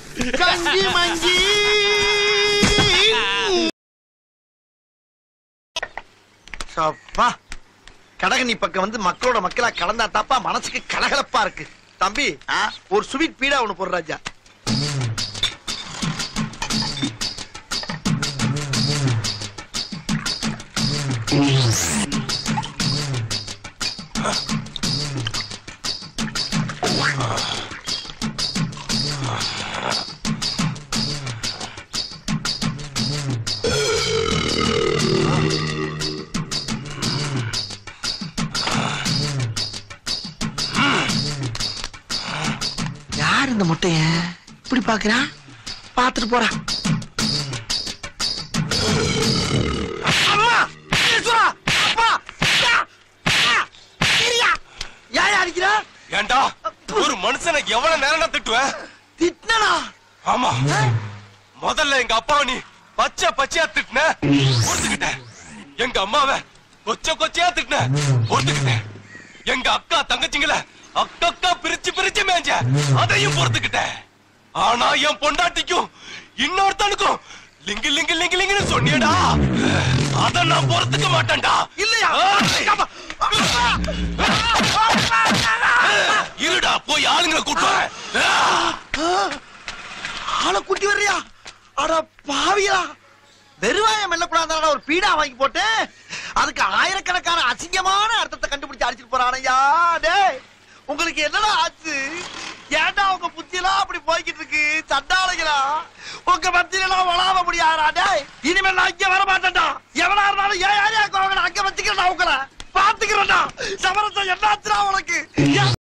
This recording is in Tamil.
கஞ்சி மஞ்சி அப்பா கடகனி பக்கம் வந்து மக்களோட மக்களா கலந்தா தாப்பா மனசுக்கு கலகலப்பா இருக்கு தம்பி ஒரு ஸ்வீட் பீடா ஒண்ணு போடு ராஜா யார் இந்த முட்டைய இப்படி பாக்குறா பாத்துட்டு போறா அம்மா ஈஸ்வரா! அப்பா! யா! யா! சரியா? ஏன் அடிக்கிறா ஏண்டா ஒரு மனுஷனை எவ்வளவு நேரம் திட்டுவேன் திட்டினடா ஆமா முதல்ல எங்க அப்பாவை நீ பச்சை பச்சையா திட்டின பொறுத்துக்கிட்டேன் எங்க அம்மாவை கொச்ச கொச்சையா திட்டின பொறுத்துக்கிட்டேன் எங்க அக்கா தங்கச்சிங்கள அக்கா பிரிச்சு பிரிச்சு மேஞ்ச அதையும் பொறுத்துக்கிட்டேன் ஆனா என் பொண்டாட்டிக்கும் இன்னொருத்தனுக்கும் லிங்கு லிங்கு லிங்கு லிங்குன்னு சொன்னியடா அத நான் பொறுத்துக்க மாட்டேன்டா இல்லையா இருடா போய் ஆளுங்களை கூட்டு வரேன். ஆளை கூட்டி வர்றியா அட பாவியா வெறுவாயம் மெல்லக்கூடாது ஒரு பீடா வாங்கி போட்டு அதுக்கு ஆயிரக்கணக்கான அசிங்கமான அர்த்தத்தை கண்டுபிடிச்சு அடிச்சிட்டு போறானையா டேய் உங்களுக்கு என்னடா ஆச்சு ஏன்டா உங்க புத்தியெல்லாம் அப்படி போய்கிட்டு இருக்கு சண்டாளைகளா உங்க மத்தியிலாம் வளாம முடியாதா டேய் இனிமேல் நான் இங்க வர மாட்டேன்டா எவனா இருந்தாலும் ஏன் யாரையா அங்க வச்சுக்கிறேன் உங்களை பாத்துக்கிறேன்டா சமரசம் என்னாச்சுடா உனக்கு ஏன்